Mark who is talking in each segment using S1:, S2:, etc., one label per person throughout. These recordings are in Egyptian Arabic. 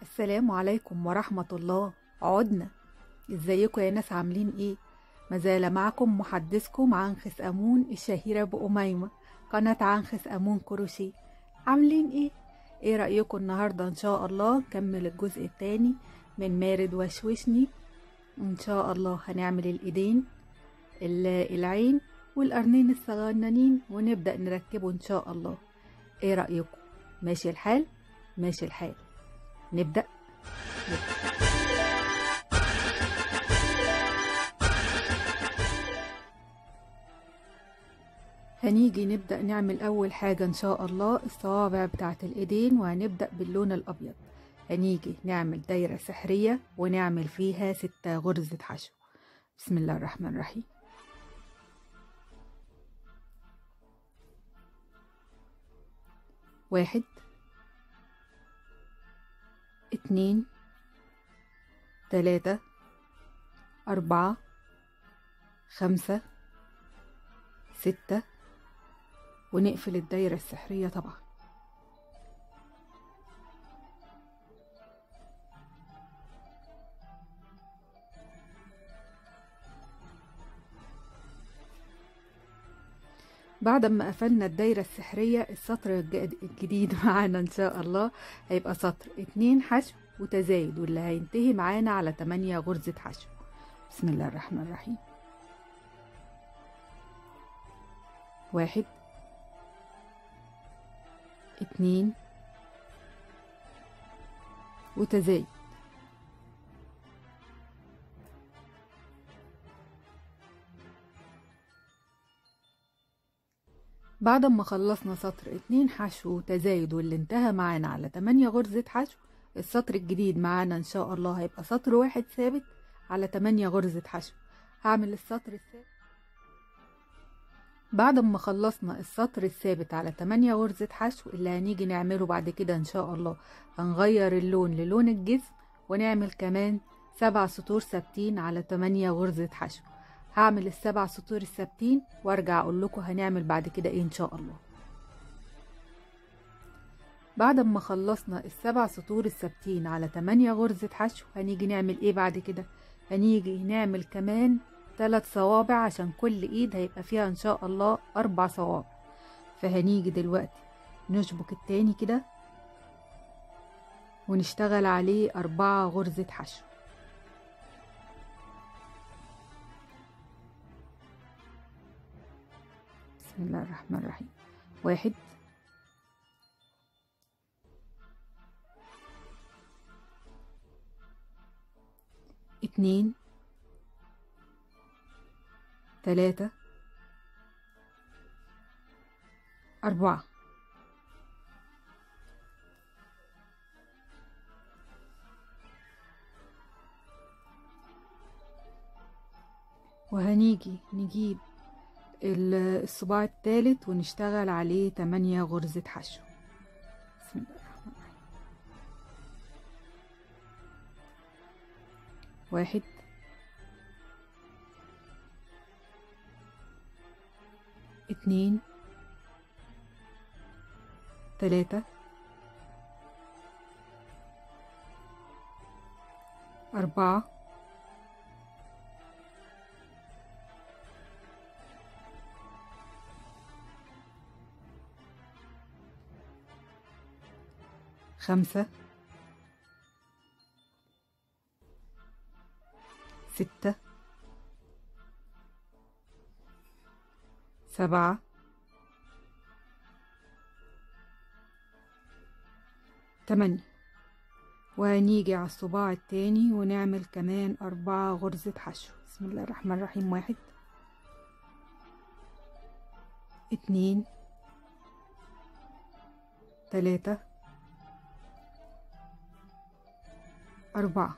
S1: السلام عليكم ورحمة الله عدنا ازيكم يا ناس عاملين ايه مازال معكم محدثكم عنخس أمون الشهيرة بأميمة قناة عنخس أمون كروشيه عاملين ايه ايه رأيكم النهاردة ان شاء الله نكمل الجزء التاني من مارد وشوشني ان شاء الله هنعمل الايدين ال- العين والقرنين الصغننين ونبدأ نركبه ان شاء الله ايه رأيكم ماشي الحال ماشي الحال نبدأ هنيجي نبدأ نعمل أول حاجة إن شاء الله الصوابع بتاعت الإيدين وهنبدأ باللون الأبيض هنيجي نعمل دايرة سحرية ونعمل فيها ستة غرزة حشو بسم الله الرحمن الرحيم واحد اتنين تلاتة أربعة خمسة ستة ونقفل الدايرة السحرية طبعا بعد ما قفلنا الدايرة السحرية السطر الج- الجديد معانا إن شاء الله هيبقى سطر اتنين حشو وتزايد واللي هينتهي معانا على تمانية غرزة حشو بسم الله الرحمن الرحيم واحد اتنين وتزايد بعد ما خلصنا سطر اتنين حشو وتزايد واللي انتهى معانا على تمانية غرزة حشو السطر الجديد معانا ان شاء الله هيبقى سطر واحد ثابت على تمانية غرزة حشو هعمل السطر الثابت بعد ما خلصنا السطر الثابت على 8 غرزة حشو اللي هنيجي نعمله بعد كده ان شاء الله هنغير اللون للون الجسم ونعمل كمان سبع سطور ثابتين على 8 غرزة حشو هعمل السبع سطور الثابتين وارجع اقول لكم هنعمل بعد كده ايه ان شاء الله بعد ما خلصنا السبع سطور الثابتين على 8 غرزة حشو هنيجي نعمل ايه بعد كده هنيجي نعمل كمان ثلاث صوابع عشان كل ايد هيبقى فيها ان شاء الله اربع صوابع فهنيجي دلوقتي نشبك التاني كده ونشتغل عليه اربعة غرزة حشو بسم الله الرحمن الرحيم واحد اتنين تلاتة أربعة وهنيجي نجيب ال- الصباع التالت ونشتغل عليه تمانية غرزة حشو بسم الله الرحمن الرحيم واحد اتنين تلاتة أربعة خمسة ستة سبعة تمانية وهنيجي على الصباع التاني ونعمل كمان أربعة غرزة حشو بسم الله الرحمن الرحيم واحد اتنين تلاتة أربعة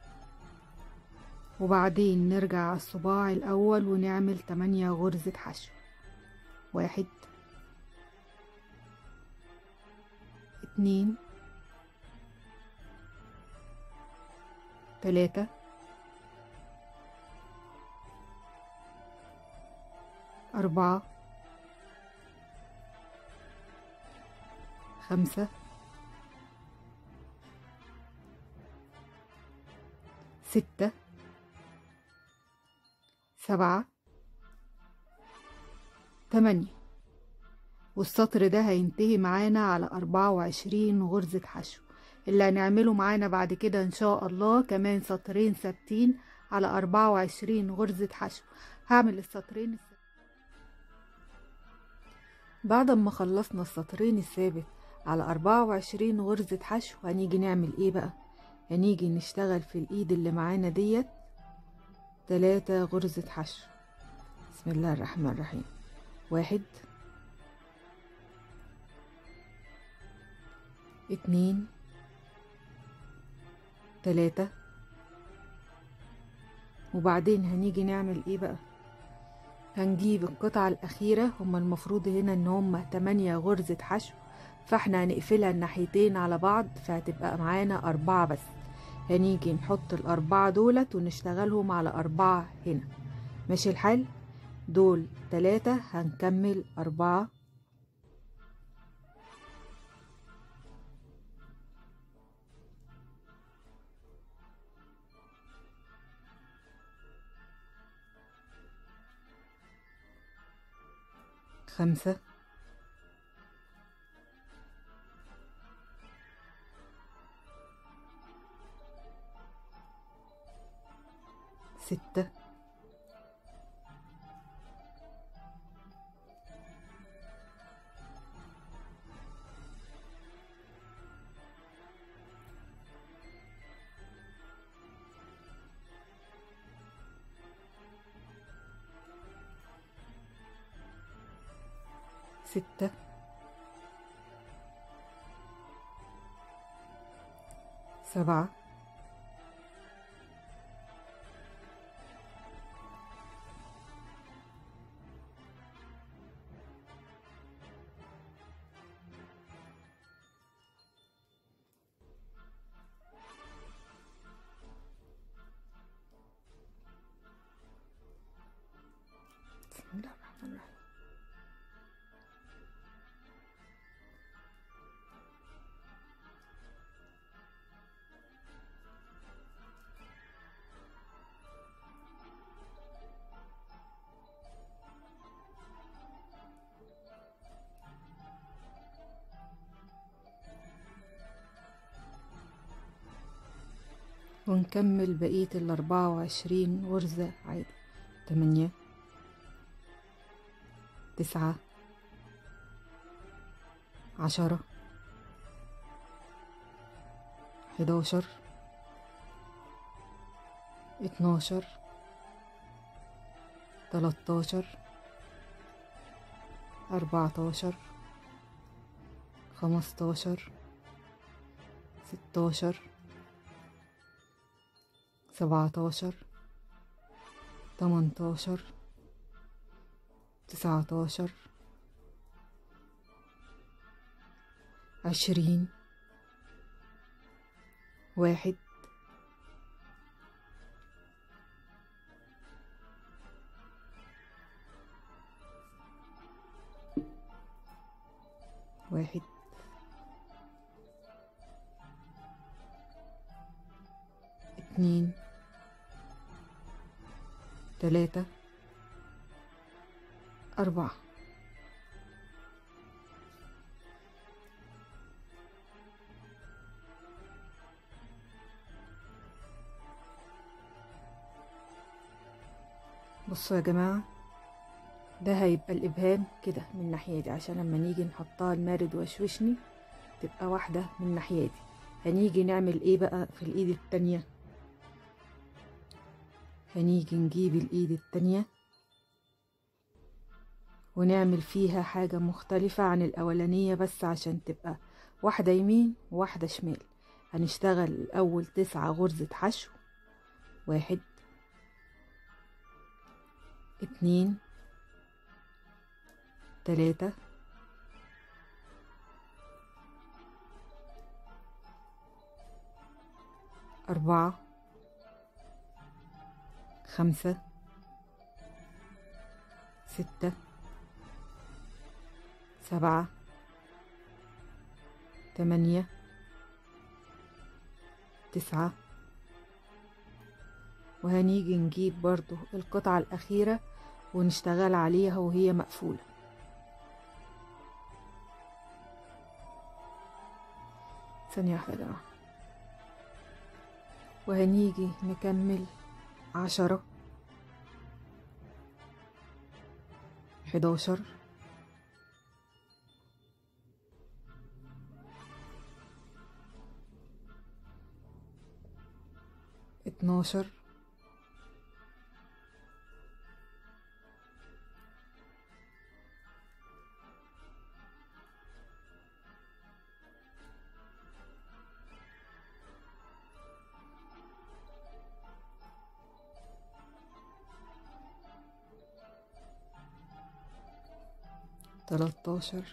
S1: وبعدين نرجع على الصباع الأول ونعمل تمانية غرزة حشو واحد اتنين تلاتة أربعة خمسة ستة سبعة تمانية والسطر ده هينتهي معانا على أربعة وعشرين غرزة حشو اللي هنعمله معانا بعد كده إن شاء الله كمان سطرين ثابتين على أربعة وعشرين غرزة حشو هعمل السطرين الثابتين بعد ما خلصنا السطرين الثابت على أربعة وعشرين غرزة حشو هنيجي نعمل ايه بقى هنيجي نشتغل في الايد اللي معانا ديت تلاتة غرزة حشو بسم الله الرحمن الرحيم واحد اتنين تلاتة وبعدين هنيجي نعمل ايه بقى هنجيب القطعة الأخيرة هما المفروض هنا ان هما تمانية غرزة حشو فاحنا هنقفلها الناحيتين على بعض فهتبقى معانا أربعة بس هنيجي نحط الأربعة دولت ونشتغلهم على أربعة هنا ماشي الحال دول تلاتة هنكمل أربعة خمسة ستة ستة سبعة بسم الله الرحمن الرحيم ونكمل بقية الأربعة وعشرين غرزة عادي تمانية تسعة عشرة حداشر اتناشر تلاتاشر أربعتاشر خمستاشر ستاشر سبعتاشر تمنتاشر تسعتاشر عشرين واحد واحد اتنين تلاتة أربعة بصوا يا جماعة ده هيبقى الإبهام كده من الناحية دي عشان لما نيجي نحطها المارد وشوشني تبقى واحدة من الناحية دي هنيجي نعمل ايه بقى في الإيد التانية هنيجي نجيب الإيد التانية ونعمل فيها حاجة مختلفة عن الأولانية بس عشان تبقى واحدة يمين وواحدة شمال هنشتغل الأول تسعة غرزة حشو واحد اتنين تلاتة أربعة خمسة ستة سبعة تمانية تسعة وهنيجي نجيب برضو القطعة الأخيرة ونشتغل عليها وهي مقفولة ثانية واحدة يا جماعة وهنيجي نكمل عشرة حداشر اتناشر تلاتاشر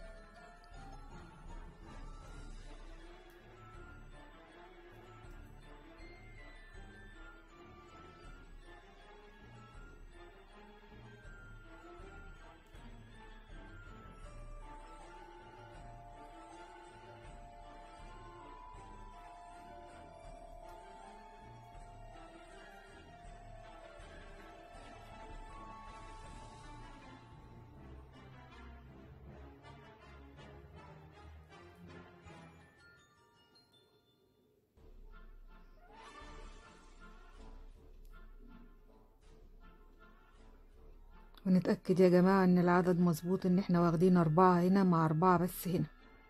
S1: ونتأكد يا جماعة ان العدد مظبوط ان احنا واخدين اربعة هنا مع اربعة بس هنا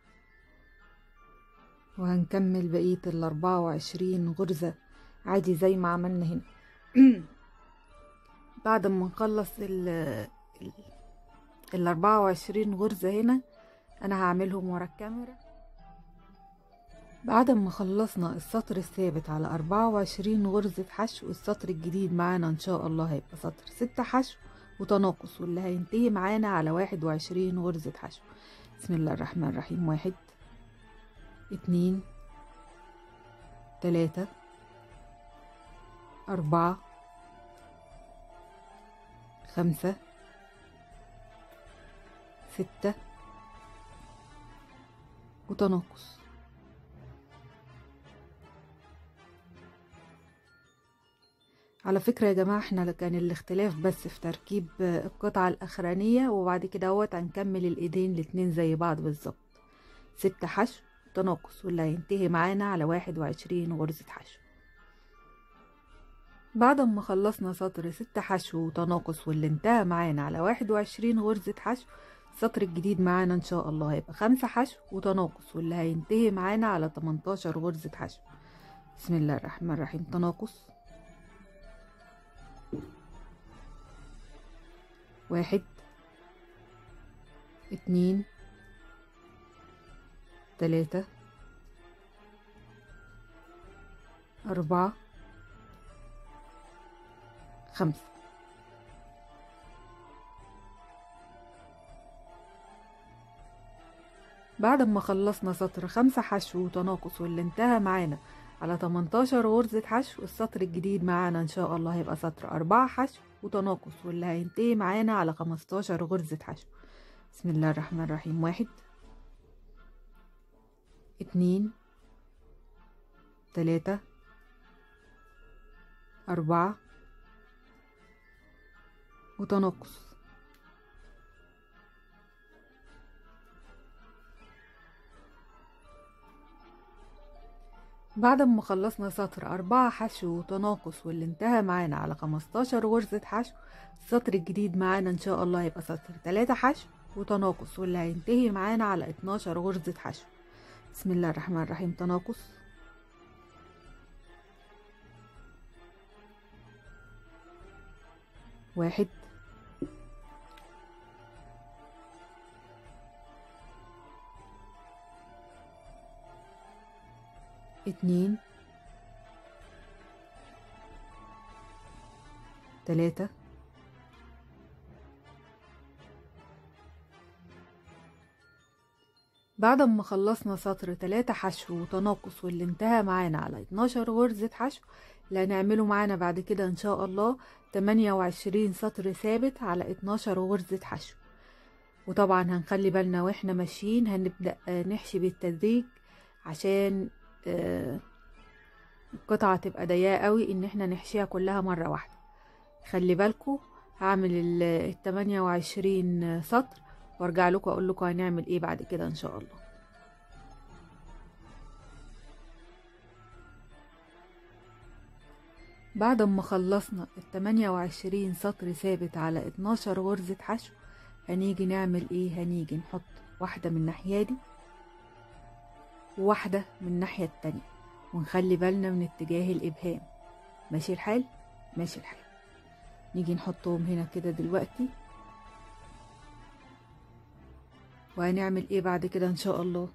S1: وهنكمل بقية الاربعة وعشرين غرزة عادي زي ما عملنا هنا بعد ما نخلص ال ال الاربعة وعشرين غرزة هنا انا هعملهم ورا الكاميرا بعد ما خلصنا السطر الثابت على أربعة وعشرين غرزة حشو السطر الجديد معانا إن شاء الله هيبقى سطر ستة حشو وتناقص واللي هينتهي معانا على واحد وعشرين غرزة حشو بسم الله الرحمن الرحيم واحد اتنين تلاتة أربعة خمسة ستة وتناقص على فكرة يا جماعة احنا كان الاختلاف بس في تركيب القطعة الأخرانية وبعد كده اهوت هنكمل الإيدين الاتنين زي بعض بالظبط ست حشو تناقص واللي هينتهي معانا على واحد وعشرين غرزة حشو بعد ما خلصنا سطر ست حشو وتناقص واللي انتهى معانا على واحد وعشرين غرزة حشو السطر الجديد معانا ان شاء الله هيبقى خمسة حشو وتناقص واللي هينتهي معانا على 18 غرزة حشو بسم الله الرحمن الرحيم تناقص واحد اتنين تلاتة أربعة خمسة بعد ما خلصنا سطر خمسة حشو وتناقص واللي انتهى معانا على 18 غرزة حشو السطر الجديد معانا ان شاء الله هيبقى سطر أربعة حشو وتناقص واللي هينتهي معانا على 15 غرزة حشو بسم الله الرحمن الرحيم واحد اتنين تلاتة أربعة وتناقص بعد ما خلصنا سطر أربعة حشو وتناقص واللي انتهى معانا على خمستاشر غرزة حشو السطر الجديد معانا إن شاء الله هيبقى سطر تلاتة حشو وتناقص واللي هينتهي معانا على اتناشر غرزة حشو بسم الله الرحمن الرحيم تناقص واحد اتنين تلاتة بعد ما خلصنا سطر تلاتة حشو وتناقص واللي انتهى معانا على اتناشر غرزة حشو اللي هنعمله معانا بعد كده ان شاء الله تمانية وعشرين سطر ثابت على اتناشر غرزة حشو وطبعا هنخلي بالنا واحنا ماشيين هنبدأ نحشي بالتدريج عشان القطعة تبقى ضيقة قوي ان احنا نحشيها كلها مرة واحدة خلي بالكم هعمل ال 28 سطر وارجع لكم اقول لكم هنعمل ايه بعد كده ان شاء الله بعد ما خلصنا ال 28 سطر ثابت على 12 غرزة حشو هنيجي نعمل ايه هنيجي نحط واحدة من الناحية دي وواحدة من الناحية التانية ونخلي بالنا من اتجاه الإبهام ماشي الحال ماشي الحال نيجي نحطهم هنا كده دلوقتي وهنعمل ايه بعد كده ان شاء الله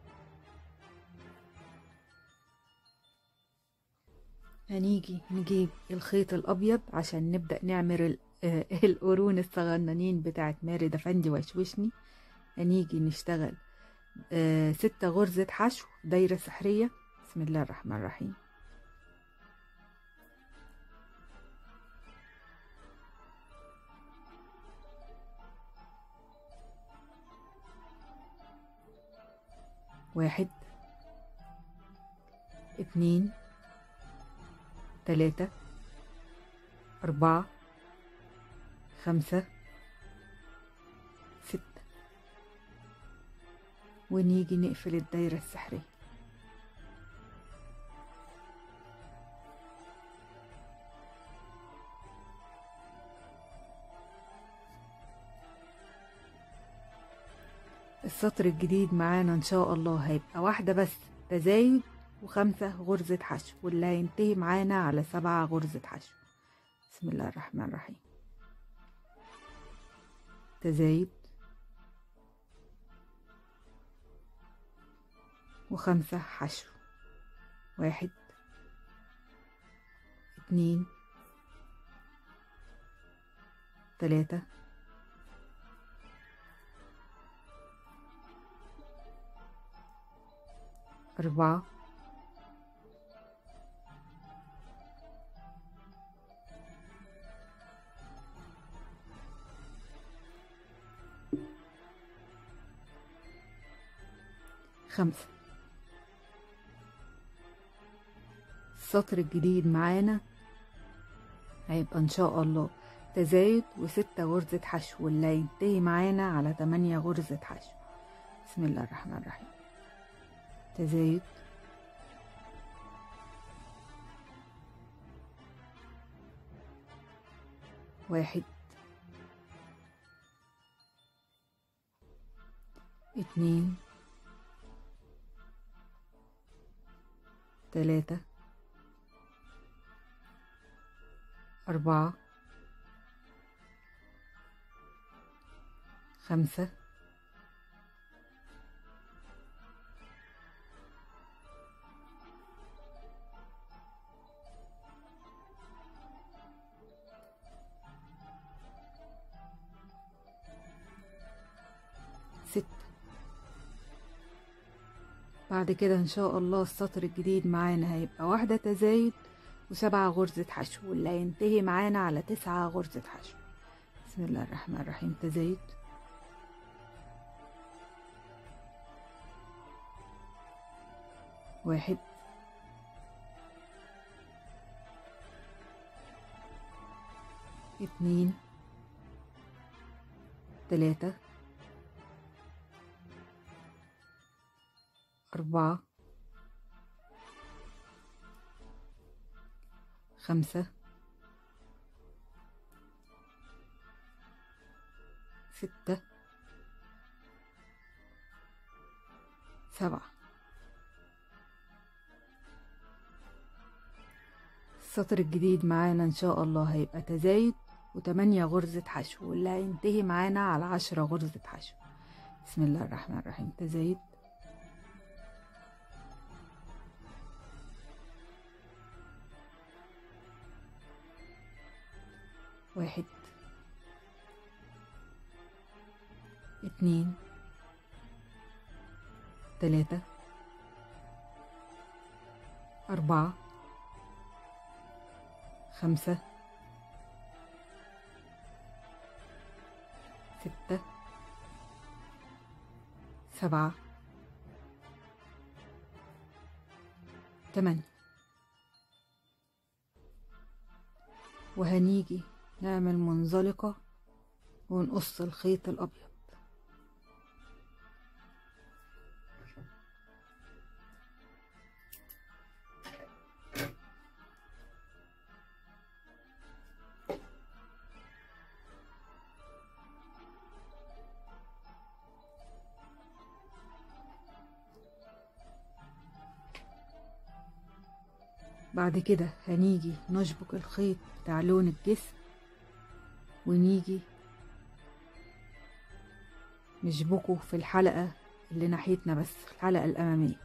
S1: هنيجي نجيب الخيط الابيض عشان نبدا نعمل ال- آه، القرون الصغننين بتاعت مارد افندي وشوشني هنيجي نشتغل آه، ستة غرزة حشو دايرة سحرية بسم الله الرحمن الرحيم واحد اتنين تلاتة أربعة خمسة ستة ونيجي نقفل الدايرة السحرية السطر الجديد معانا ان شاء الله هيبقى واحدة بس تزايد وخمسة غرزة حشو واللي هينتهي معانا على سبعة غرزة حشو بسم الله الرحمن الرحيم تزايد وخمسة حشو واحد اتنين تلاتة أربعة خمسة السطر الجديد معانا هيبقى إن شاء الله تزايد وستة غرزة حشو واللي هينتهي معانا على تمانية غرزة حشو بسم الله الرحمن الرحيم تزايد واحد اتنين تلاتة أربعة خمسة ستة بعد كده ان شاء الله السطر الجديد معانا هيبقى واحدة تزايد وسبعة غرزة حشو واللي هينتهي معانا على تسعة غرزة حشو بسم الله الرحمن الرحيم تزايد واحد اتنين تلاتة أربعة خمسة ستة سبعة السطر الجديد معانا إن شاء الله هيبقى تزايد وتمانية غرزة حشو واللي هينتهي معانا على عشرة غرزة حشو بسم الله الرحمن الرحيم تزايد واحد اتنين تلاتة أربعة خمسة ستة سبعة تمانية وهنيجي نعمل منزلقة ونقص الخيط الأبيض بعد كده هنيجي نشبك الخيط بتاع لون الجسم ونيجي نشبكه في الحلقة اللي ناحيتنا بس الحلقة الأمامية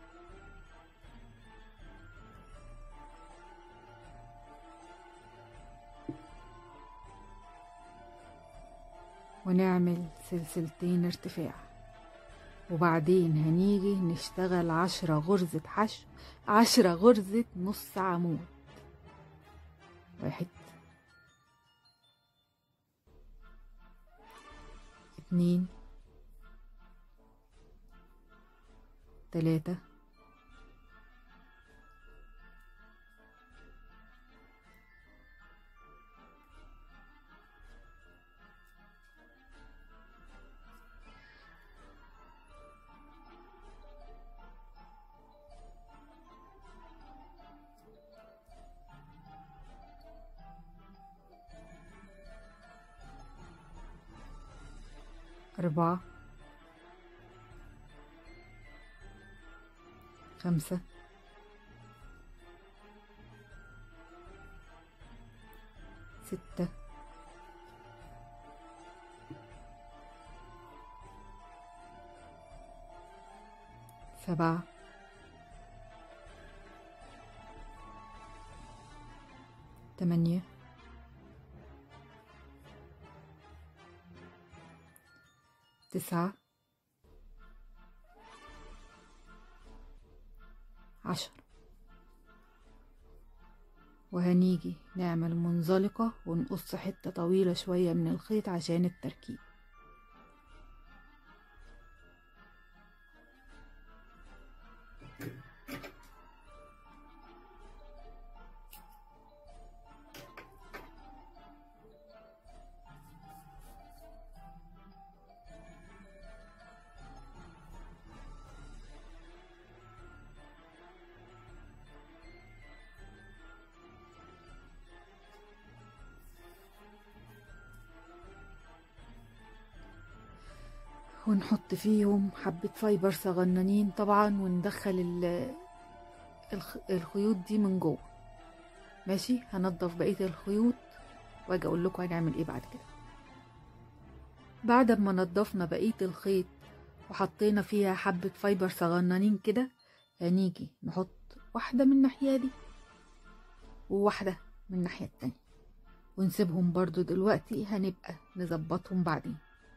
S1: ونعمل سلسلتين ارتفاع وبعدين هنيجي نشتغل عشرة غرزة حشو عشرة غرزة نص عمود واحد اتنين تلاتة أربعة خمسة ستة سبعة تمانية تسعة عشرة وهنيجي نعمل منزلقة ونقص حتة طويلة شوية من الخيط عشان التركيب ونحط فيهم حبة فايبر صغننين طبعا وندخل ال- الخ- الخيوط دي من جوه ماشي هنضف بقية الخيوط واجي اقول لكم هنعمل ايه بعد كده بعد ما نضفنا بقية الخيط وحطينا فيها حبة فايبر صغننين كده هنيجي نحط واحدة من الناحية دي وواحدة من الناحية التانية ونسيبهم برضو دلوقتي هنبقى نظبطهم بعدين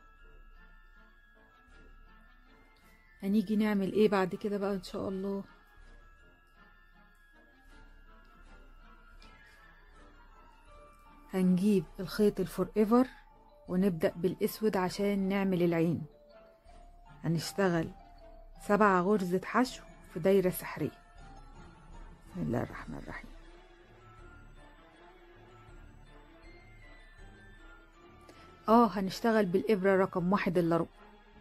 S1: هنيجي نعمل ايه بعد كده بقى ان شاء الله هنجيب الخيط الفور ايفر ونبدأ بالاسود عشان نعمل العين هنشتغل سبع غرزة حشو في دايرة سحرية بسم الله الرحمن الرحيم اه هنشتغل بالإبرة رقم واحد إلا ربع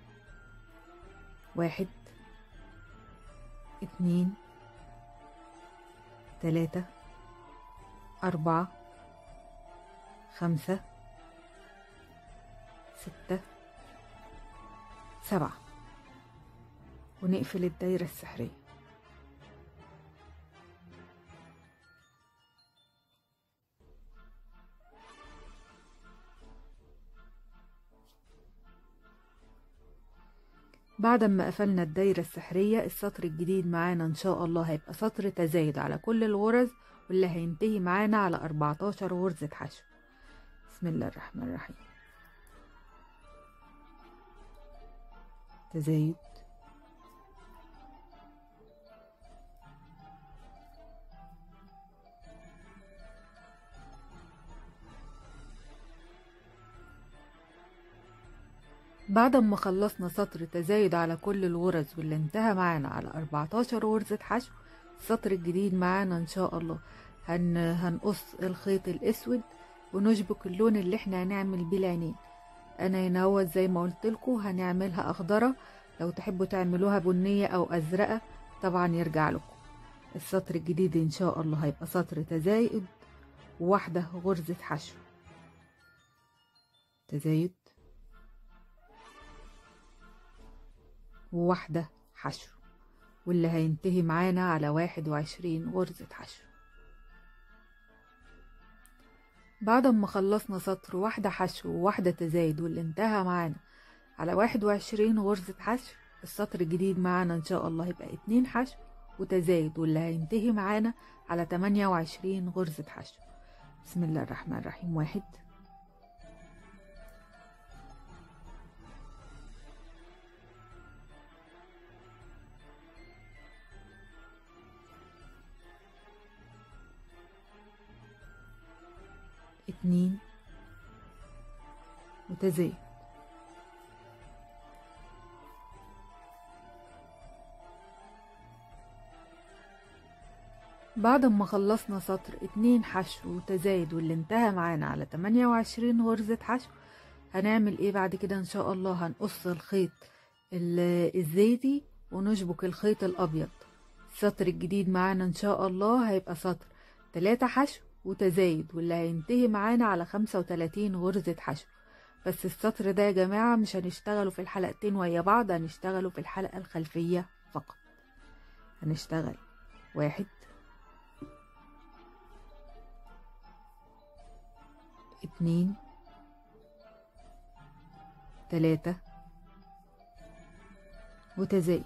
S1: واحد اتنين تلاتة أربعة خمسة ستة سبعة ونقفل الدايرة السحرية بعد ما قفلنا الدايرة السحرية السطر الجديد معانا إن شاء الله هيبقى سطر تزايد على كل الغرز واللي هينتهي معانا على 14 غرزة حشو بسم الله الرحمن الرحيم تزايد بعد ما خلصنا سطر تزايد على كل الغرز واللي انتهى معانا على 14 غرزة حشو السطر الجديد معانا ان شاء الله هن هنقص الخيط الاسود ونشبك اللون اللي احنا هنعمل بيه العينين انا هنا هو زي ما قلت لكم هنعملها اخضره لو تحبوا تعملوها بنيه او ازرقه طبعا يرجع لكم السطر الجديد ان شاء الله هيبقى سطر تزايد وواحده غرزه حشو تزايد وواحده حشو واللي هينتهي معانا على واحد وعشرين غرزة حشو بعد ما خلصنا سطر واحدة حشو وواحدة تزايد واللي انتهى معانا على واحد وعشرين غرزة حشو السطر الجديد معانا ان شاء الله يبقى اتنين حشو وتزايد واللي هينتهي معانا على تمانية وعشرين غرزة حشو بسم الله الرحمن الرحيم واحد اتنين وتزايد بعد ما خلصنا سطر اتنين حشو وتزايد واللي انتهى معانا على تمانية وعشرين غرزة حشو هنعمل ايه بعد كده ان شاء الله هنقص الخيط الزيتي ونشبك الخيط الابيض السطر الجديد معانا ان شاء الله هيبقى سطر تلاتة حشو وتزايد واللي هينتهي معانا على خمسة وتلاتين غرزة حشو بس السطر ده يا جماعة مش هنشتغله في الحلقتين ويا بعض هنشتغله في الحلقة الخلفية فقط هنشتغل واحد اتنين تلاتة وتزايد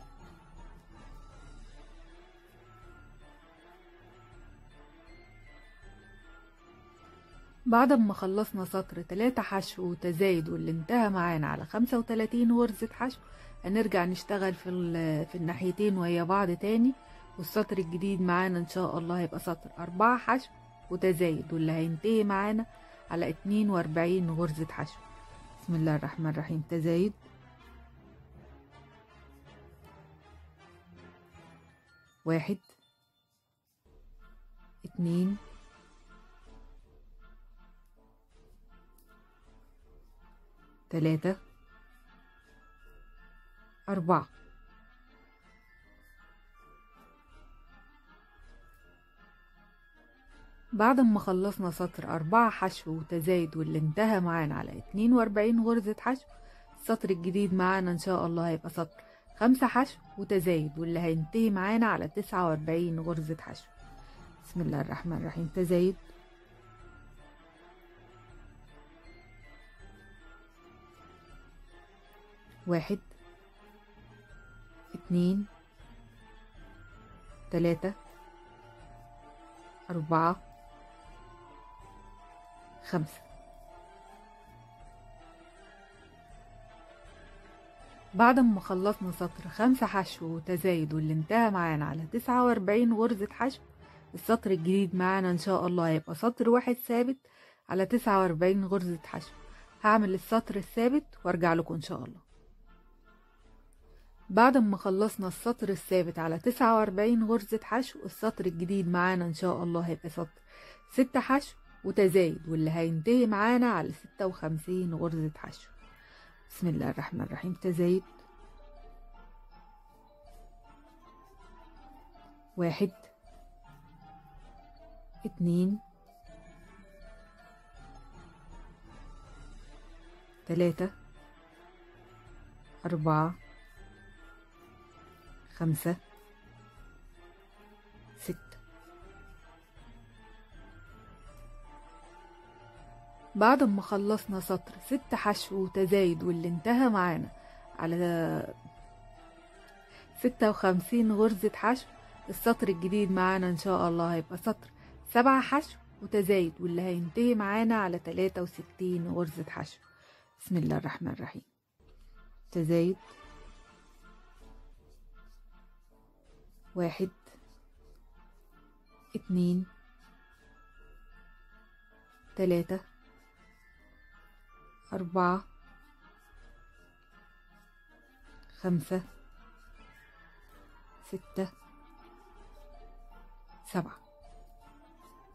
S1: بعد ما خلصنا سطر تلاتة حشو وتزايد واللي انتهى معانا على خمسة وتلاتين غرزة حشو هنرجع نشتغل في, في الناحيتين ويا بعض تاني والسطر الجديد معانا ان شاء الله هيبقى سطر أربعة حشو وتزايد واللي هينتهي معانا على اتنين وأربعين غرزة حشو بسم الله الرحمن الرحيم تزايد واحد اتنين تلاتة أربعة بعد ما خلصنا سطر أربعة حشو وتزايد واللي انتهى معانا على اتنين وأربعين غرزة حشو السطر الجديد معانا إن شاء الله هيبقى سطر خمسة حشو وتزايد واللي هينتهي معانا على تسعة وأربعين غرزة حشو بسم الله الرحمن الرحيم تزايد واحد اتنين تلاتة أربعة خمسة بعد ما خلصنا سطر خمسة حشو وتزايد واللي انتهى معانا على تسعة وأربعين غرزة حشو السطر الجديد معانا إن شاء الله هيبقى سطر واحد ثابت على تسعة وأربعين غرزة حشو هعمل السطر الثابت وارجع لكم إن شاء الله بعد ما خلصنا السطر الثابت على تسعة وأربعين غرزة حشو السطر الجديد معانا إن شاء الله هيبقى سطر ستة حشو وتزايد واللي هينتهي معانا على ستة وخمسين غرزة حشو بسم الله الرحمن الرحيم تزايد واحد اتنين تلاتة أربعة خمسة ستة بعد ما خلصنا سطر ست حشو وتزايد واللي انتهى معانا على ستة وخمسين غرزة حشو السطر الجديد معانا ان شاء الله هيبقى سطر سبعة حشو وتزايد واللي هينتهي معانا على تلاتة وستين غرزة حشو بسم الله الرحمن الرحيم تزايد واحد اتنين تلاتة أربعة خمسة ستة سبعة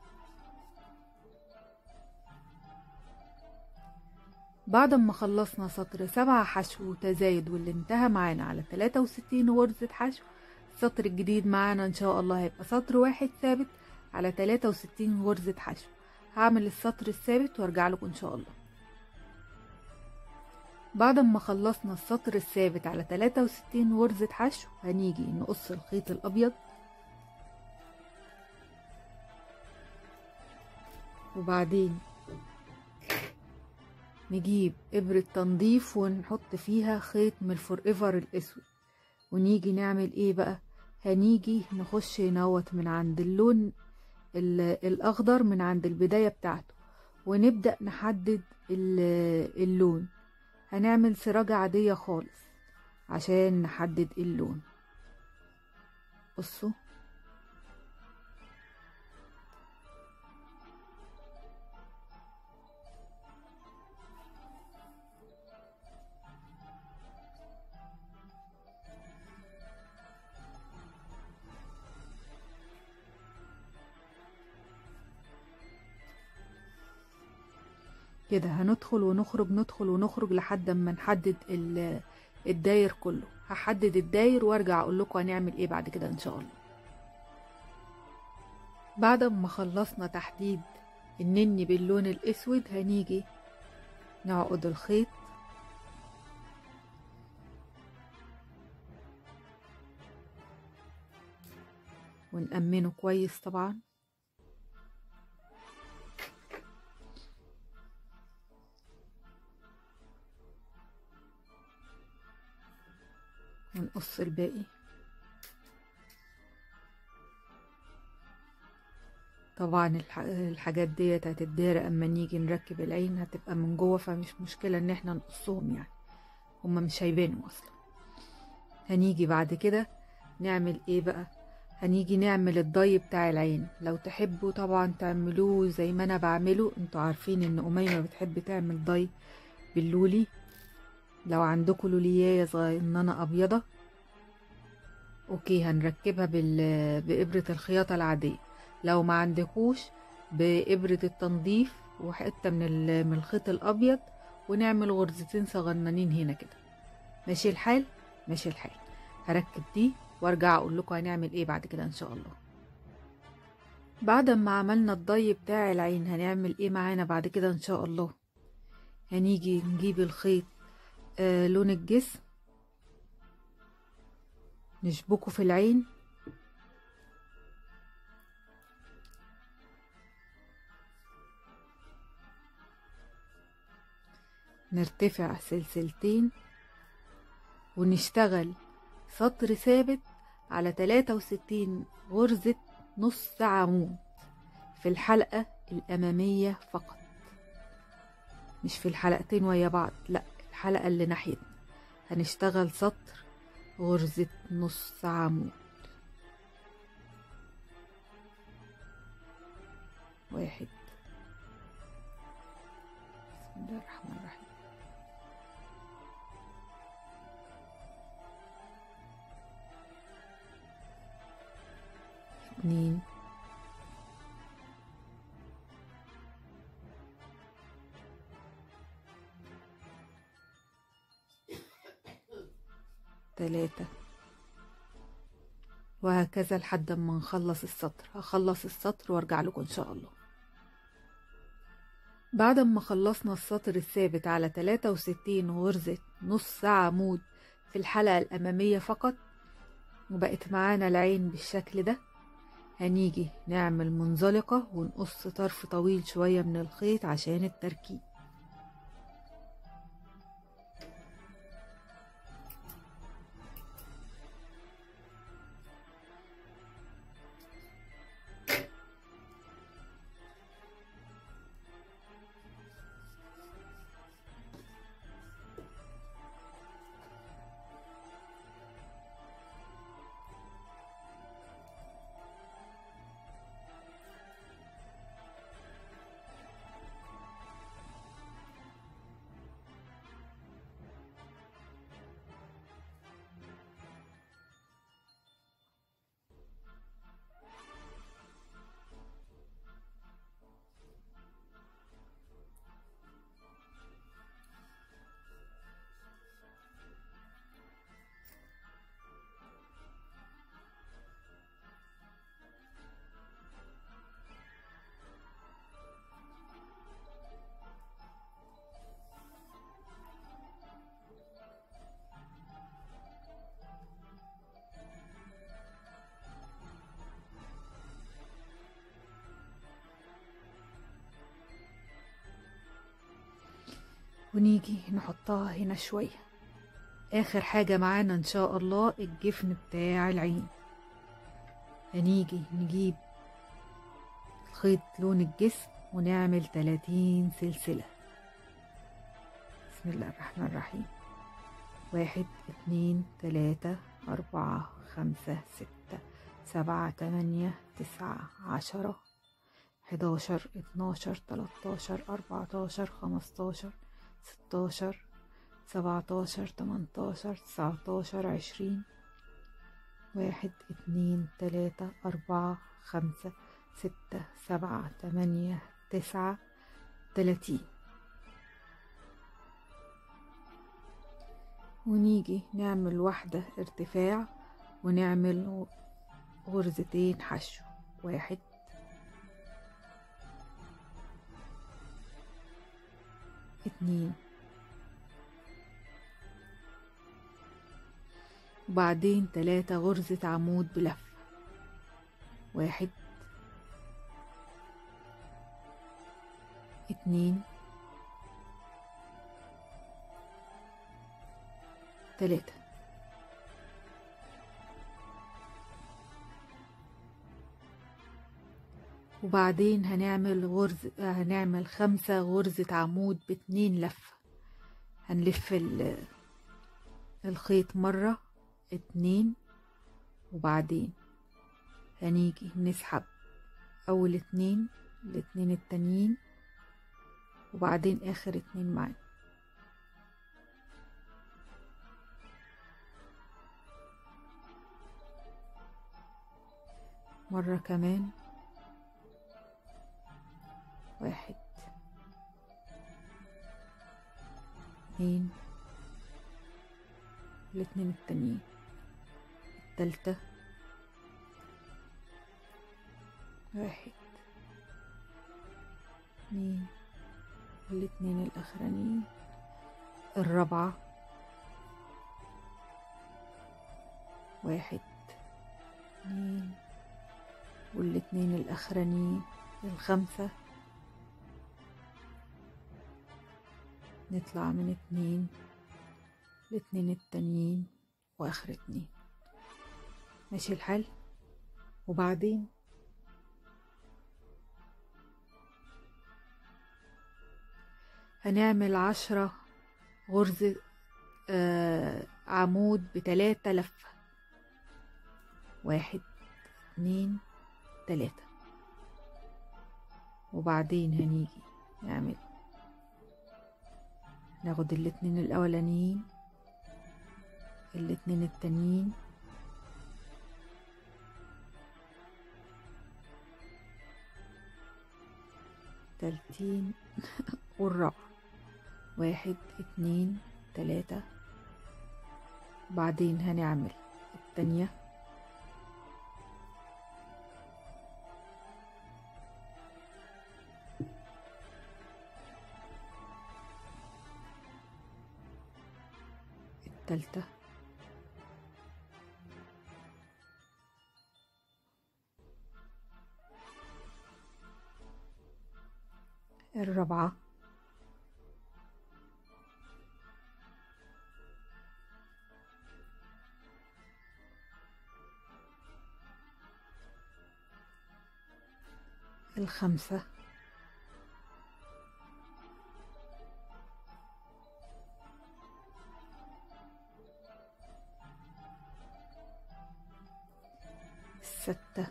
S1: بعد ما خلصنا سطر سبعة حشو وتزايد واللي انتهى معانا على تلاتة وستين غرزة حشو السطر الجديد معانا ان شاء الله هيبقى سطر واحد ثابت على تلاتة وستين غرزة حشو هعمل السطر الثابت وارجع لكم ان شاء الله بعد ما خلصنا السطر الثابت على تلاتة وستين غرزة حشو هنيجي نقص الخيط الابيض وبعدين نجيب إبرة تنظيف ونحط فيها خيط من الفور ايفر الأسود ونيجي نعمل ايه بقى هنيجي نخش نوت من عند اللون الأخضر من عند البداية بتاعته ونبدأ نحدد اللون هنعمل سراجة عادية خالص عشان نحدد اللون بصوا كده هندخل ونخرج ندخل ونخرج لحد ما نحدد الداير كله هحدد الداير وارجع اقول لكم هنعمل ايه بعد كده ان شاء الله بعد ما خلصنا تحديد النني باللون الاسود هنيجي نعقد الخيط ونأمنه كويس طبعا ونقص الباقي طبعا الحاجات ديت هتتدار اما نيجي نركب العين هتبقى من جوه فمش مشكلة ان احنا نقصهم يعني هما مش هيبانوا اصلا هنيجي بعد كده نعمل ايه بقى هنيجي نعمل الضي بتاع العين لو تحبوا طبعا تعملوه زي ما انا بعمله انتوا عارفين ان اميمة بتحب تعمل ضي باللولي لو عندكم لولياية صغننة أبيضة أوكي هنركبها بال... بإبرة الخياطة العادية لو ما عندكوش بإبرة التنظيف وحتة من, ال... من الخيط الأبيض ونعمل غرزتين صغننين هنا كده ماشي الحال ماشي الحال هركب دي وارجع اقول لكم هنعمل ايه بعد كده ان شاء الله بعد ما عملنا الضي بتاع العين هنعمل ايه معانا بعد كده ان شاء الله هنيجي نجيب الخيط آه لون الجسم نشبكه في العين نرتفع سلسلتين ونشتغل سطر ثابت على تلاتة وستين غرزة نص عمود في الحلقة الأمامية فقط مش في الحلقتين ويا بعض لا الحلقة اللي ناحيتنا هنشتغل سطر غرزة نص عمود واحد بسم الله الرحمن الرحيم اتنين تلاتة وهكذا لحد ما نخلص السطر هخلص السطر وارجع لكم ان شاء الله بعد ما خلصنا السطر الثابت على تلاتة وستين غرزة نص عمود في الحلقة الأمامية فقط وبقت معانا العين بالشكل ده هنيجي نعمل منزلقة ونقص طرف طويل شوية من الخيط عشان التركيب ونيجي نحطها هنا شوية آخر حاجة معانا إن شاء الله الجفن بتاع العين هنيجي نجيب خيط لون الجسم ونعمل 30 سلسلة بسم الله الرحمن الرحيم واحد اتنين تلاتة أربعة خمسة ستة سبعة تمانية تسعة عشرة حداشر اتناشر تلاتاشر أربعتاشر خمستاشر ستاشر سبعتاشر تمنتاشر تسعتاشر عشرين واحد اتنين تلاتة أربعة خمسة ستة سبعة تمانية تسعة تلاتين ونيجي نعمل واحدة ارتفاع ونعمل غرزتين حشو واحد اتنين وبعدين تلاتة غرزة عمود بلفة واحد اتنين تلاتة وبعدين هنعمل غرز هنعمل خمسة غرزة عمود باتنين لفة هنلف ال- الخيط مرة اتنين وبعدين هنيجي نسحب أول اتنين الاتنين التانيين وبعدين آخر اتنين معانا مرة كمان واحد اتنين الاتنين التانيين التالتة واحد اتنين الاتنين الأخرانيين الرابعة واحد اتنين والاتنين الأخرانيين الخمسة نطلع من اتنين الاتنين التانيين وآخر اتنين ماشي الحال وبعدين هنعمل عشرة غرزة آه عمود بتلاتة لفة واحد اتنين تلاتة وبعدين هنيجي نعمل ناخد الاتنين الأولانيين الاتنين التانيين تالتين والرابعة واحد اتنين تلاتة بعدين هنعمل التانية التالتة الرابعة الخمسة الستة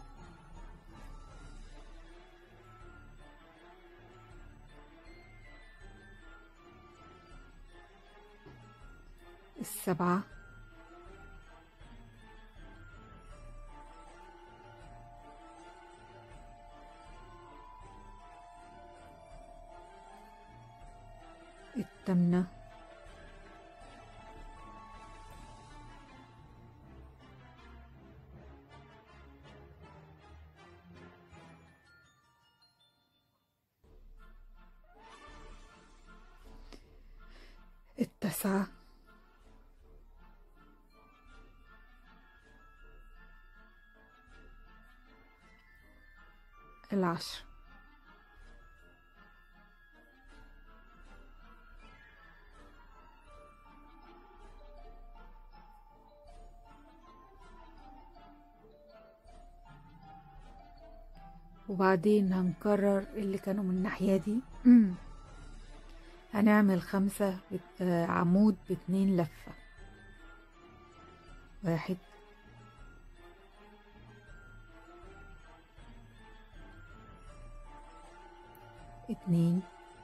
S1: السبعة التامنة التاسعة العشر وبعدين هنكرر اللي كانوا من الناحية دي هنعمل خمسة بت- آه، عمود باتنين لفة واحد اتنين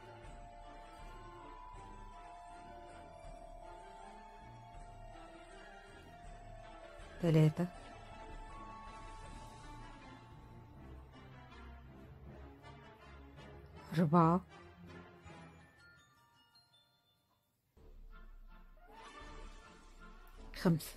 S1: تلاتة أربعة خمسة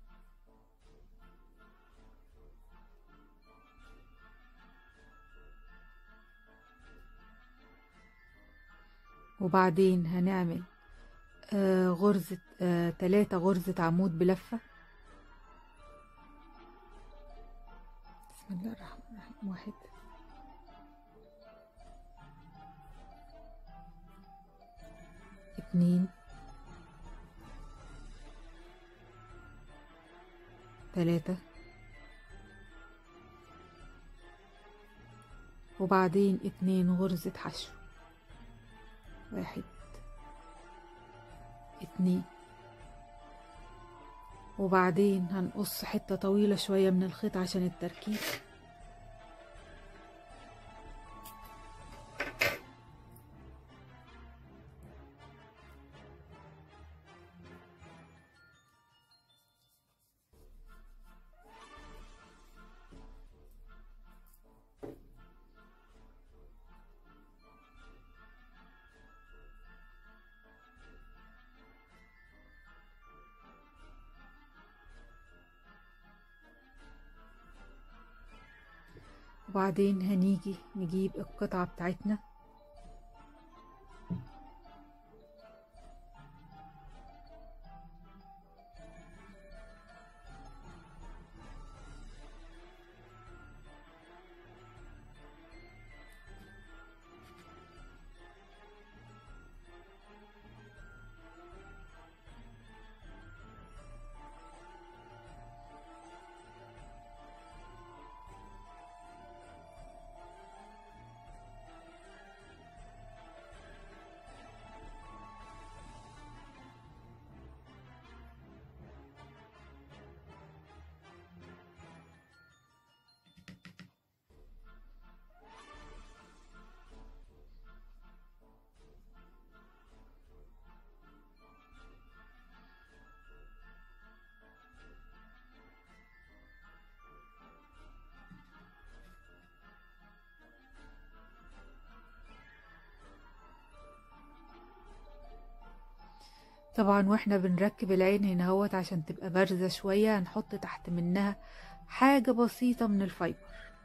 S1: وبعدين هنعمل آه غرزة آه تلاتة غرزة عمود بلفة بسم الله الرحمن الرحيم واحد اتنين تلاتة وبعدين اتنين غرزة حشو واحد اتنين وبعدين هنقص حتة طويلة شوية من الخيط عشان التركيب وبعدين هنيجي نجيب القطعة بتاعتنا طبعا واحنا بنركب العين هنا هوت عشان تبقى بارزة شوية هنحط تحت منها حاجة بسيطة من الفايبر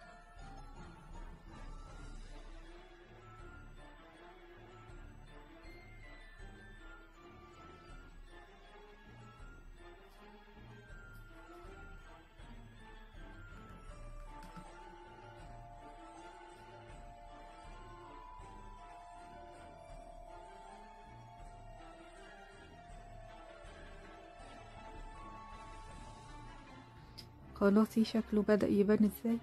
S1: خلاصي شكله بدأ يبان ازاي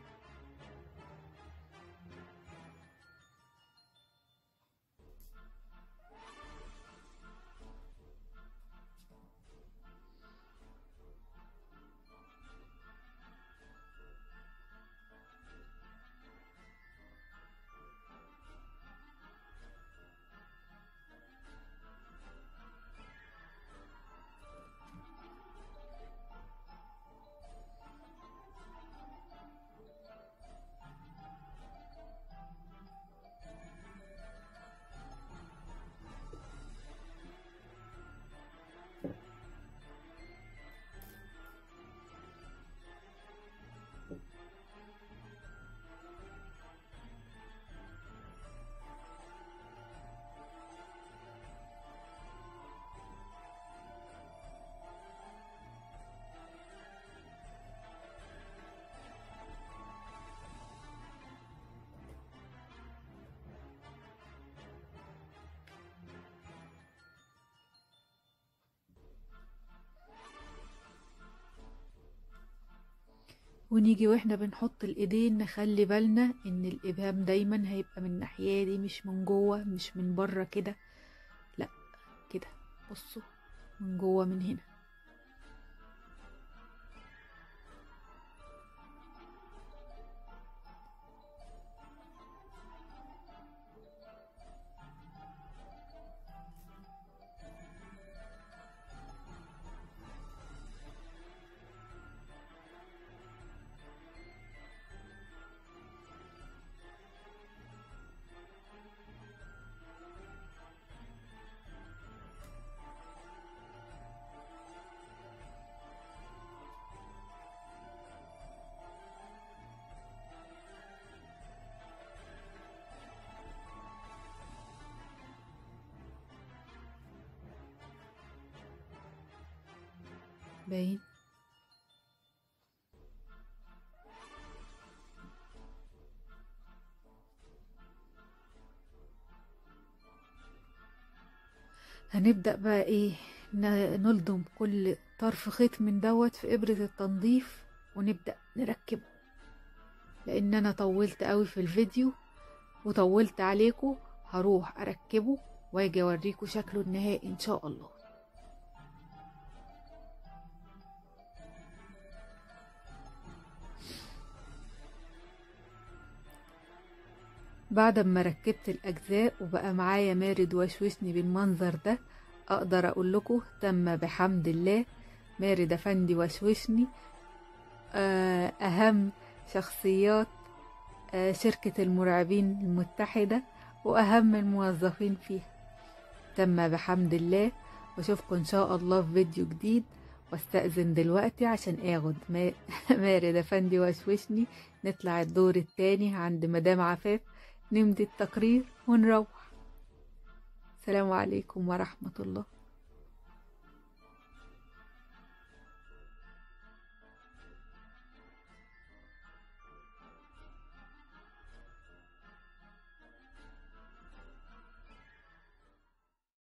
S1: ونيجي واحنا بنحط الايدين نخلي بالنا ان الابهام دايما هيبقى من الناحيه دي مش من جوه مش من بره كده لا كده بصوا من جوه من هنا باين هنبدأ بقى ايه ن- نلضم كل طرف خيط من دوت في إبرة التنظيف ونبدأ نركبه لأن أنا طولت قوي في الفيديو وطولت عليكم هروح أركبه واجي أوريكم شكله النهائي إن شاء الله بعد ما ركبت الأجزاء وبقى معايا مارد وشوشني بالمنظر ده أقدر أقول لكم تم بحمد الله مارد أفندي وشوشني آه، أهم شخصيات آه، شركة المرعبين المتحدة وأهم الموظفين فيها تم بحمد الله واشوفكم ان شاء الله في فيديو جديد واستأذن دلوقتي عشان اخد ما- مارد افندي وشوشني نطلع الدور التاني عند مدام عفاف نمضي التقرير ونروح السلام عليكم ورحمة الله